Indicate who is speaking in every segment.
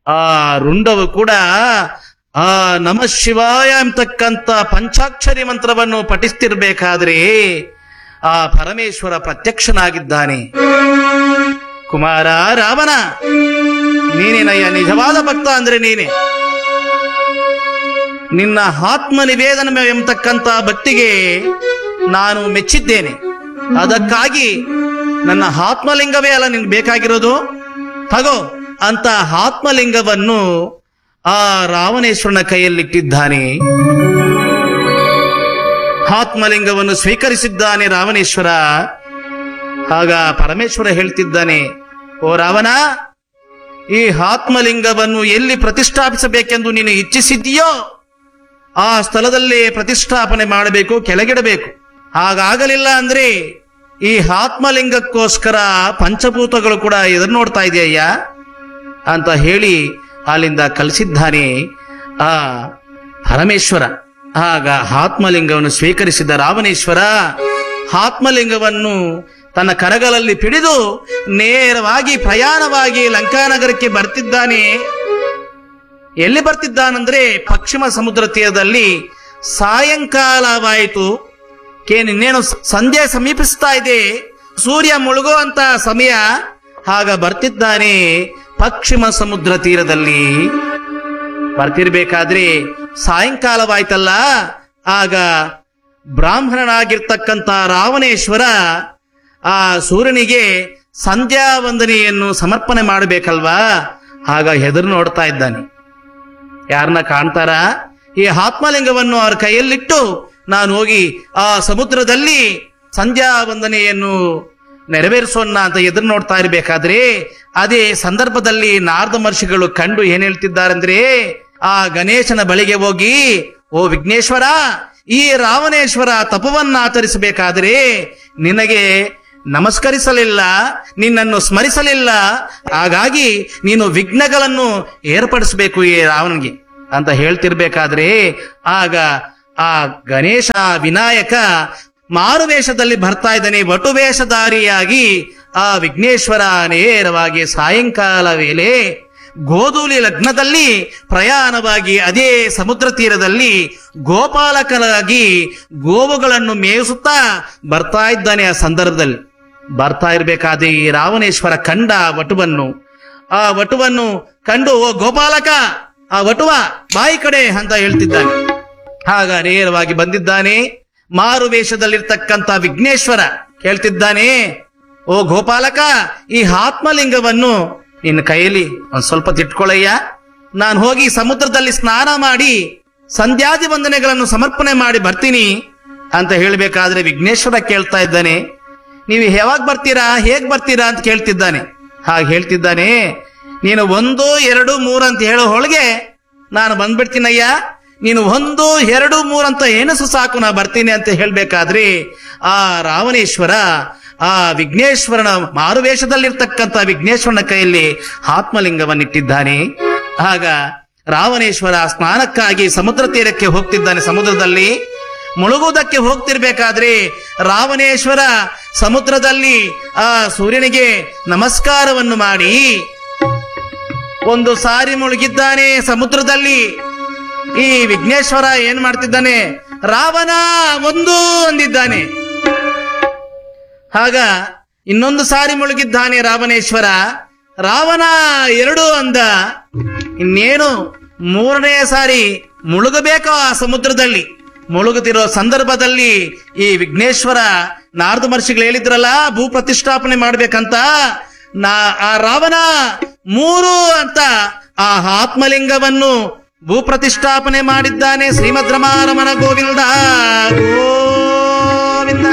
Speaker 1: ಆ ರುಂಡವು ಕೂಡ ಆ ನಮ ಶಿವಾಯ ಎಂತಕ್ಕಂತ ಪಂಚಾಕ್ಷರಿ ಮಂತ್ರವನ್ನು ಪಠಿಸ್ತಿರ್ಬೇಕಾದ್ರೆ ಆ ಪರಮೇಶ್ವರ ಪ್ರತ್ಯಕ್ಷನಾಗಿದ್ದಾನೆ ಕುಮಾರ ರಾಮನ ನೀನೇನಯ್ಯ ನಿಜವಾದ ಭಕ್ತ ಅಂದ್ರೆ ನೀನೆ ನಿನ್ನ ಆತ್ಮ ನಿವೇದನ ಎಂಬತಕ್ಕಂತ ಭಕ್ತಿಗೆ ನಾನು ಮೆಚ್ಚಿದ್ದೇನೆ ಅದಕ್ಕಾಗಿ ನನ್ನ ಆತ್ಮಲಿಂಗವೇ ಅಲ್ಲ ನಿನ್ಗೆ ಬೇಕಾಗಿರೋದು ತಗೋ ಅಂತ ಆತ್ಮಲಿಂಗವನ್ನು ಆ ರಾವಣೇಶ್ವರನ ಕೈಯಲ್ಲಿಟ್ಟಿದ್ದಾನೆ ಆತ್ಮಲಿಂಗವನ್ನು ಸ್ವೀಕರಿಸಿದ್ದಾನೆ ರಾವಣೇಶ್ವರ ಆಗ ಪರಮೇಶ್ವರ ಹೇಳ್ತಿದ್ದಾನೆ ಓ ರಾವಣ ಈ ಆತ್ಮಲಿಂಗವನ್ನು ಎಲ್ಲಿ ಪ್ರತಿಷ್ಠಾಪಿಸಬೇಕೆಂದು ನೀನು ಇಚ್ಛಿಸಿದ್ದೀಯೋ ಆ ಸ್ಥಳದಲ್ಲಿ ಪ್ರತಿಷ್ಠಾಪನೆ ಮಾಡಬೇಕು ಕೆಳಗಿಡಬೇಕು ಹಾಗಾಗಲಿಲ್ಲ ಅಂದ್ರೆ ಈ ಆತ್ಮಲಿಂಗಕ್ಕೋಸ್ಕರ ಪಂಚಭೂತಗಳು ಕೂಡ ಎದುರು ನೋಡ್ತಾ ಇದೆಯಯ್ಯ ಅಂತ ಹೇಳಿ ಅಲ್ಲಿಂದ ಕಲಿಸಿದ್ದಾನೆ ಆ ಪರಮೇಶ್ವರ ಆಗ ಆತ್ಮಲಿಂಗವನ್ನು ಸ್ವೀಕರಿಸಿದ ರಾವಣೇಶ್ವರ ಆತ್ಮಲಿಂಗವನ್ನು ತನ್ನ ಕರಗಳಲ್ಲಿ ಪಿಡಿದು ನೇರವಾಗಿ ಪ್ರಯಾಣವಾಗಿ ಲಂಕಾನಗರಕ್ಕೆ ಬರ್ತಿದ್ದಾನೆ ಎಲ್ಲಿ ಬರ್ತಿದ್ದಾನಂದ್ರೆ ಪಶ್ಚಿಮ ಸಮುದ್ರ ತೀರದಲ್ಲಿ ಸಾಯಂಕಾಲವಾಯಿತು ಕೇನ್ ಇನ್ನೇನು ಸ- ಸಂಧ್ಯೆ ಸಮೀಪಿಸ್ತಾ ಇದೆ ಸೂರ್ಯ ಮುಳುಗುವಂತ ಸಮಯ ಆಗ ಬರ್ತಿದ್ದಾನೆ ಪಶ್ಚಿಮ ಸಮುದ್ರ ತೀರದಲ್ಲಿ ಬರ್ತಿರ್ಬೇಕಾದ್ರೆ ಸಾಯಂಕಾಲವಾಯ್ತಲ್ಲ ಆಗ ಬ್ರಾಹ್ಮಣನಾಗಿರ್ತಕ್ಕಂಥ ರಾವಣೇಶ್ವರ ಆ ಸೂರ್ಯನಿಗೆ ಸಂಧ್ಯಾ ವಂದನೆಯನ್ನು ಸಮರ್ಪಣೆ ಮಾಡಬೇಕಲ್ವಾ ಆಗ ಹೆದರು ನೋಡ್ತಾ ಇದ್ದಾನೆ ಯಾರನ್ನ ಕಾಣ್ತಾರ ಈ ಆತ್ಮಲಿಂಗವನ್ನು ಅವ್ರ ಕೈಯಲ್ಲಿಟ್ಟು ನಾನು ಹೋಗಿ ಆ ಸಮುದ್ರದಲ್ಲಿ ಸಂಧ್ಯಾ ವಂದನೆಯನ್ನು ನೆರವೇರಿಸೋಣ ಅಂತ ಎದುರು ನೋಡ್ತಾ ಇರಬೇಕಾದ್ರೆ ಅದೇ ಸಂದರ್ಭದಲ್ಲಿ ನಾರದ ಮಹರ್ಷಿಗಳು ಕಂಡು ಏನ್ ಹೇಳ್ತಿದ್ದಾರಂದ್ರೆ ಆ ಗಣೇಶನ ಬಳಿಗೆ ಹೋಗಿ ಓ ವಿಘ್ನೇಶ್ವರ ಈ ರಾವಣೇಶ್ವರ ತಪವನ್ನ ಆಚರಿಸಬೇಕಾದ್ರೆ ನಿನಗೆ ನಮಸ್ಕರಿಸಲಿಲ್ಲ ನಿನ್ನನ್ನು ಸ್ಮರಿಸಲಿಲ್ಲ ಹಾಗಾಗಿ ನೀನು ವಿಘ್ನಗಳನ್ನು ಏರ್ಪಡಿಸಬೇಕು ಈ ರಾವಣನಿಗೆ ಅಂತ ಹೇಳ್ತಿರ್ಬೇಕಾದ್ರೆ ಆಗ ಆ ಗಣೇಶ ವಿನಾಯಕ ಮಾರುವೇಷದಲ್ಲಿ ಬರ್ತಾ ಇದ್ದಾನೆ ವಟುವೇಷಧಾರಿಯಾಗಿ ಆ ವಿಘ್ನೇಶ್ವರ ನೇರವಾಗಿ ಸಾಯಂಕಾಲ ವೇಳೆ ಗೋಧೂಲಿ ಲಗ್ನದಲ್ಲಿ ಪ್ರಯಾಣವಾಗಿ ಅದೇ ಸಮುದ್ರ ತೀರದಲ್ಲಿ ಗೋಪಾಲಕನಾಗಿ ಗೋವುಗಳನ್ನು ಮೇಯಿಸುತ್ತಾ ಬರ್ತಾ ಇದ್ದಾನೆ ಆ ಸಂದರ್ಭದಲ್ಲಿ ಬರ್ತಾ ಇರ್ಬೇಕಾದ್ರೆ ಈ ರಾವಣೇಶ್ವರ ಕಂಡ ಆ ವಟುವನ್ನು ಆ ವಟುವನ್ನು ಕಂಡು ಓ ಗೋಪಾಲಕ ಆ ವಟುವ ಬಾಯಿ ಕಡೆ ಅಂತ ಹೇಳ್ತಿದ್ದಾನೆ ಆಗ ನೇರವಾಗಿ ಬಂದಿದ್ದಾನೆ ಮಾರು ವೇಷದಲ್ಲಿರ್ತಕ್ಕಂಥ ವಿಘ್ನೇಶ್ವರ ಕೇಳ್ತಿದ್ದಾನೆ ಓ ಗೋಪಾಲಕ ಈ ಆತ್ಮಲಿಂಗವನ್ನು ನಿನ್ನ ಕೈಯಲ್ಲಿ ಒಂದ್ ಸ್ವಲ್ಪ ತಿಟ್ಕೊಳ್ಳಯ್ಯ ನಾನು ಹೋಗಿ ಸಮುದ್ರದಲ್ಲಿ ಸ್ನಾನ ಮಾಡಿ ಸಂಧ್ಯಾದಿ ವಂದನೆಗಳನ್ನು ಸಮರ್ಪಣೆ ಮಾಡಿ ಬರ್ತೀನಿ ಅಂತ ಹೇಳಬೇಕಾದ್ರೆ ವಿಘ್ನೇಶ್ವರ ಕೇಳ್ತಾ ಇದ್ದಾನೆ ನೀವು ಯಾವಾಗ ಬರ್ತೀರಾ ಹೇಗ್ ಬರ್ತೀರಾ ಅಂತ ಕೇಳ್ತಿದ್ದಾನೆ ಹಾಗೆ ಹೇಳ್ತಿದ್ದಾನೆ ನೀನು ಒಂದು ಎರಡು ಮೂರು ಅಂತ ಹೇಳೋ ಹೊಳಗೆ ನಾನು ಬಂದ್ಬಿಡ್ತೀನಯ್ಯ ನೀನು ಒಂದು ಎರಡು ಮೂರು ಅಂತ ಏನಸು ಸಾಕು ನಾ ಬರ್ತೀನಿ ಅಂತ ಹೇಳ್ಬೇಕಾದ್ರೆ ಆ ರಾವಣೇಶ್ವರ ಆ ವಿಘ್ನೇಶ್ವರನ ಮಾರುವೇಷದಲ್ಲಿರ್ತಕ್ಕಂಥ ವಿಘ್ನೇಶ್ವರನ ಕೈಯಲ್ಲಿ ಆತ್ಮಲಿಂಗವನ್ನಿಟ್ಟಿದ್ದಾನೆ ಆಗ ರಾವಣೇಶ್ವರ ಸ್ನಾನಕ್ಕಾಗಿ ಸಮುದ್ರ ತೀರಕ್ಕೆ ಹೋಗ್ತಿದ್ದಾನೆ ಸಮುದ್ರದಲ್ಲಿ ಮುಳುಗುವುದಕ್ಕೆ ಹೋಗ್ತಿರ್ಬೇಕಾದ್ರೆ ರಾವಣೇಶ್ವರ ಸಮುದ್ರದಲ್ಲಿ ಆ ಸೂರ್ಯನಿಗೆ ನಮಸ್ಕಾರವನ್ನು ಮಾಡಿ ಒಂದು ಸಾರಿ ಮುಳುಗಿದ್ದಾನೆ ಸಮುದ್ರದಲ್ಲಿ ಈ ವಿಘ್ನೇಶ್ವರ ಏನ್ ಮಾಡ್ತಿದ್ದಾನೆ ರಾವಣ ಒಂದು ಅಂದಿದ್ದಾನೆ ಆಗ ಇನ್ನೊಂದು ಸಾರಿ ಮುಳುಗಿದ್ದಾನೆ ರಾವಣೇಶ್ವರ ರಾವಣ ಎರಡು ಅಂದ ಇನ್ನೇನು ಮೂರನೇ ಸಾರಿ ಮುಳುಗಬೇಕು ಆ ಸಮುದ್ರದಲ್ಲಿ ಮುಳುಗುತ್ತಿರೋ ಸಂದರ್ಭದಲ್ಲಿ ಈ ವಿಘ್ನೇಶ್ವರ ನಾರದ ಮಹರ್ಷಿಗಳು ಹೇಳಿದ್ರಲ್ಲ ಭೂ ಪ್ರತಿಷ್ಠಾಪನೆ ಮಾಡ್ಬೇಕಂತ ನಾ ಆ ರಾವಣ ಮೂರು ಅಂತ ಆ ಆತ್ಮಲಿಂಗವನ್ನು ಭೂ ಪ್ರತಿಷ್ಠಾಪನೆ ಮಾಡಿದ್ದಾನೆ ಶ್ರೀಮದ್ ರಮಾರಮಣ ಗೋವಿಂದ ಗೋವಿಂದ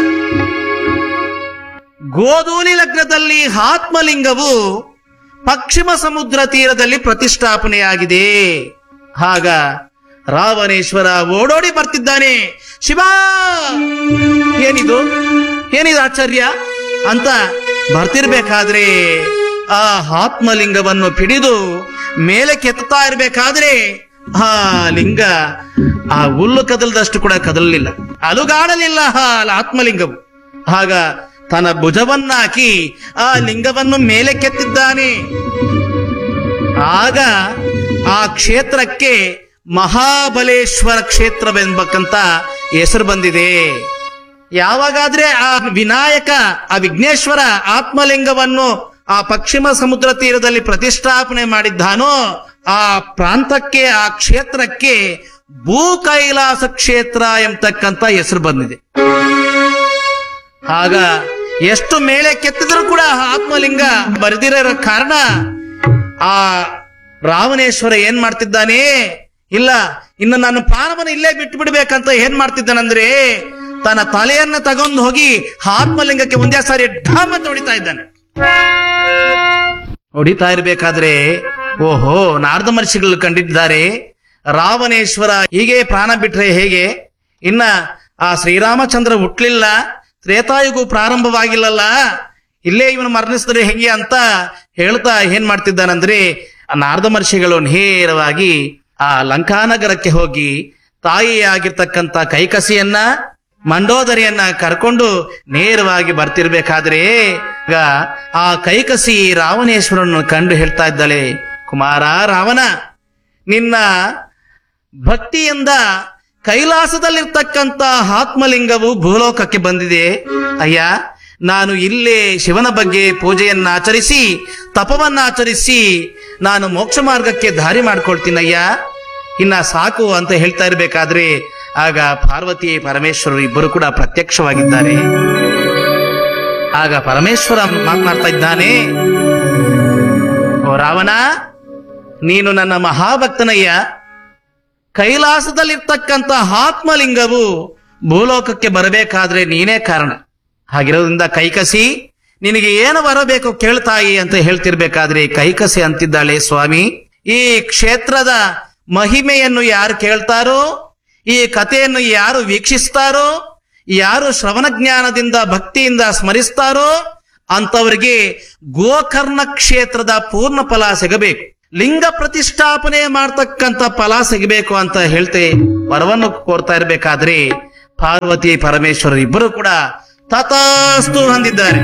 Speaker 1: ಗೋಧೂಲಿ ಲಗ್ನದಲ್ಲಿ ಆತ್ಮಲಿಂಗವು ಪಶ್ಚಿಮ ಸಮುದ್ರ ತೀರದಲ್ಲಿ ಪ್ರತಿಷ್ಠಾಪನೆಯಾಗಿದೆ ಆಗ ರಾವಣೇಶ್ವರ ಓಡೋಡಿ ಬರ್ತಿದ್ದಾನೆ ಶಿವ ಏನಿದು ಏನಿದು ಆಶ್ಚರ್ಯ ಅಂತ ಬರ್ತಿರ್ಬೇಕಾದ್ರೆ ಆ ಆತ್ಮಲಿಂಗವನ್ನು ಪಿಡಿದು ಮೇಲೆ ಕೆತ್ತಾ ಇರ್ಬೇಕಾದ್ರೆ ಆ ಲಿಂಗ ಆ ಹುಲ್ಲು ಕದಲದಷ್ಟು ಕೂಡ ಕದಲಲಿಲ್ಲ ಅಲುಗಾಡಲಿಲ್ಲ ಆ ಆತ್ಮಲಿಂಗವು ಆಗ ತನ್ನ ಭುಜವನ್ನ ಹಾಕಿ ಆ ಲಿಂಗವನ್ನು ಮೇಲೆ ಕೆತ್ತಿದ್ದಾನೆ ಆಗ ಆ ಕ್ಷೇತ್ರಕ್ಕೆ ಮಹಾಬಲೇಶ್ವರ ಕ್ಷೇತ್ರವೆಂಬಕ್ಕಂತ ಹೆಸರು ಬಂದಿದೆ ಯಾವಾಗಾದ್ರೆ ಆ ವಿನಾಯಕ ಆ ವಿಘ್ನೇಶ್ವರ ಆತ್ಮಲಿಂಗವನ್ನು ಆ ಪಶ್ಚಿಮ ಸಮುದ್ರ ತೀರದಲ್ಲಿ ಪ್ರತಿಷ್ಠಾಪನೆ ಮಾಡಿದ್ದಾನೋ ಆ ಪ್ರಾಂತಕ್ಕೆ ಆ ಕ್ಷೇತ್ರಕ್ಕೆ ಭೂ ಕೈಲಾಸ ಕ್ಷೇತ್ರ ಎಂಬತಕ್ಕಂತ ಹೆಸರು ಬಂದಿದೆ ಆಗ ಎಷ್ಟು ಮೇಲೆ ಕೆತ್ತಿದ್ರು ಕೂಡ ಆ ಆತ್ಮಲಿಂಗ ಬರೆದಿರೋ ಕಾರಣ ಆ ರಾವಣೇಶ್ವರ ಏನ್ ಮಾಡ್ತಿದ್ದಾನೆ ಇಲ್ಲ ಇನ್ನು ನಾನು ಪ್ರಾಣವನ್ನು ಇಲ್ಲೇ ಬಿಟ್ಟು ಬಿಡ್ಬೇಕಂತ ಏನ್ ಮಾಡ್ತಿದ್ದಾನಂದ್ರೆ ತನ್ನ ತಲೆಯನ್ನ ತಗೊಂಡು ಹೋಗಿ ಆತ್ಮಲಿಂಗಕ್ಕೆ ಒಂದೇ ಸಾರಿ ಢಾಮ್ ಅಂತ ಹೊಡಿತಾ ಇದ್ದಾನೆ ಹೊಡಿತಾ ಇರ್ಬೇಕಾದ್ರೆ ಓಹೋ ನಾರದ ಮಹರ್ಷಿಗಳು ಕಂಡಿದ್ದಾರೆ ರಾವಣೇಶ್ವರ ಹೀಗೆ ಪ್ರಾಣ ಬಿಟ್ರೆ ಹೇಗೆ ಇನ್ನ ಆ ಶ್ರೀರಾಮಚಂದ್ರ ಹುಟ್ಲಿಲ್ಲ ತ್ರೇತಾಯುಗು ಪ್ರಾರಂಭವಾಗಿಲ್ಲಲ್ಲ ಇಲ್ಲೇ ಇವನು ಮರಣಿಸಿದ್ರೆ ಹೆಂಗೆ ಅಂತ ಹೇಳ್ತಾ ಏನ್ ಮಾಡ್ತಿದ್ದಾನಂದ್ರೆ ಆ ನಾರದ ಮಹರ್ಷಿಗಳು ನೇರವಾಗಿ ಆ ಲಂಕಾನಗರಕ್ಕೆ ಹೋಗಿ ತಾಯಿಯಾಗಿರ್ತಕ್ಕಂಥ ಕೈಕಸಿಯನ್ನ ಮಂಡೋದರಿಯನ್ನ ಕರ್ಕೊಂಡು ನೇರವಾಗಿ ಬರ್ತಿರ್ಬೇಕಾದ್ರೆ ಈಗ ಆ ಕೈಕಸಿ ರಾವಣೇಶ್ವರನ್ನು ಕಂಡು ಹೇಳ್ತಾ ಇದ್ದಾಳೆ ಕುಮಾರ ರಾವಣ ನಿನ್ನ ಭಕ್ತಿಯಿಂದ ಕೈಲಾಸದಲ್ಲಿರ್ತಕ್ಕಂಥ ಆತ್ಮಲಿಂಗವು ಭೂಲೋಕಕ್ಕೆ ಬಂದಿದೆ ಅಯ್ಯ ನಾನು ಇಲ್ಲೇ ಶಿವನ ಬಗ್ಗೆ ಪೂಜೆಯನ್ನ ಆಚರಿಸಿ ತಪವನ್ನ ಆಚರಿಸಿ ನಾನು ಮೋಕ್ಷ ಮಾರ್ಗಕ್ಕೆ ದಾರಿ ಮಾಡ್ಕೊಳ್ತೀನಯ್ಯ ಇನ್ನ ಸಾಕು ಅಂತ ಹೇಳ್ತಾ ಇರ್ಬೇಕಾದ್ರೆ ಆಗ ಪಾರ್ವತಿ ಪರಮೇಶ್ವರರು ಇಬ್ಬರು ಕೂಡ ಪ್ರತ್ಯಕ್ಷವಾಗಿದ್ದಾರೆ ಆಗ ಪರಮೇಶ್ವರ ಮಾತನಾಡ್ತಾ ಇದ್ದಾನೆ ಓ ರಾವಣ ನೀನು ನನ್ನ ಮಹಾಭಕ್ತನಯ್ಯ ಕೈಲಾಸದಲ್ಲಿರ್ತಕ್ಕಂಥ ಆತ್ಮಲಿಂಗವು ಭೂಲೋಕಕ್ಕೆ ಬರಬೇಕಾದ್ರೆ ನೀನೇ ಕಾರಣ ಹಾಗಿರೋದ್ರಿಂದ ಕೈಕಸಿ ನಿನಗೆ ಏನು ಬರಬೇಕು ಕೇಳ್ತಾಯಿ ಅಂತ ಹೇಳ್ತಿರ್ಬೇಕಾದ್ರೆ ಕೈಕಸಿ ಅಂತಿದ್ದಾಳೆ ಸ್ವಾಮಿ ಈ ಕ್ಷೇತ್ರದ ಮಹಿಮೆಯನ್ನು ಯಾರು ಕೇಳ್ತಾರೋ ಈ ಕಥೆಯನ್ನು ಯಾರು ವೀಕ್ಷಿಸ್ತಾರೋ ಯಾರು ಶ್ರವಣ ಜ್ಞಾನದಿಂದ ಭಕ್ತಿಯಿಂದ ಸ್ಮರಿಸ್ತಾರೋ ಅಂತವರಿಗೆ ಗೋಕರ್ಣ ಕ್ಷೇತ್ರದ ಪೂರ್ಣ ಫಲ ಸಿಗಬೇಕು ಲಿಂಗ ಪ್ರತಿಷ್ಠಾಪನೆ ಮಾಡ್ತಕ್ಕಂಥ ಫಲ ಸಿಗಬೇಕು ಅಂತ ಹೇಳ್ತೆ ವರವನ್ನು ಕೋರ್ತಾ ಇರಬೇಕಾದ್ರೆ ಪಾರ್ವತಿ ಪರಮೇಶ್ವರ ಇಬ್ಬರು ಕೂಡ ತಥಾಸ್ತು ಹೊಂದಿದ್ದಾರೆ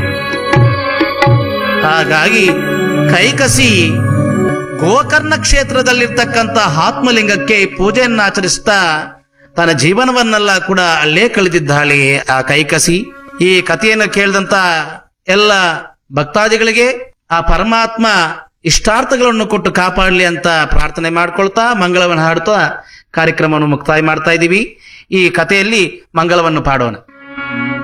Speaker 1: ಹಾಗಾಗಿ ಕೈಕಸಿ ಗೋಕರ್ಣ ಕ್ಷೇತ್ರದಲ್ಲಿರ್ತಕ್ಕಂಥ ಆತ್ಮಲಿಂಗಕ್ಕೆ ಪೂಜೆಯನ್ನ ಆಚರಿಸ್ತಾ ತನ್ನ ಜೀವನವನ್ನೆಲ್ಲ ಕೂಡ ಅಲ್ಲೇ ಕಳೆದಿದ್ದಾಳೆ ಆ ಕೈಕಸಿ ಈ ಕಥೆಯನ್ನು ಕೇಳಿದಂತ ಎಲ್ಲ ಭಕ್ತಾದಿಗಳಿಗೆ ಆ ಪರಮಾತ್ಮ ಇಷ್ಟಾರ್ಥಗಳನ್ನು ಕೊಟ್ಟು ಕಾಪಾಡಲಿ ಅಂತ ಪ್ರಾರ್ಥನೆ ಮಾಡ್ಕೊಳ್ತಾ ಮಂಗಳವನ್ನು ಹಾಡ್ತಾ ಕಾರ್ಯಕ್ರಮವನ್ನು ಮುಕ್ತಾಯ ಮಾಡ್ತಾ ಇದ್ದೀವಿ ಈ ಕಥೆಯಲ್ಲಿ ಮಂಗಳವನ್ನು ಪಾಡೋಣ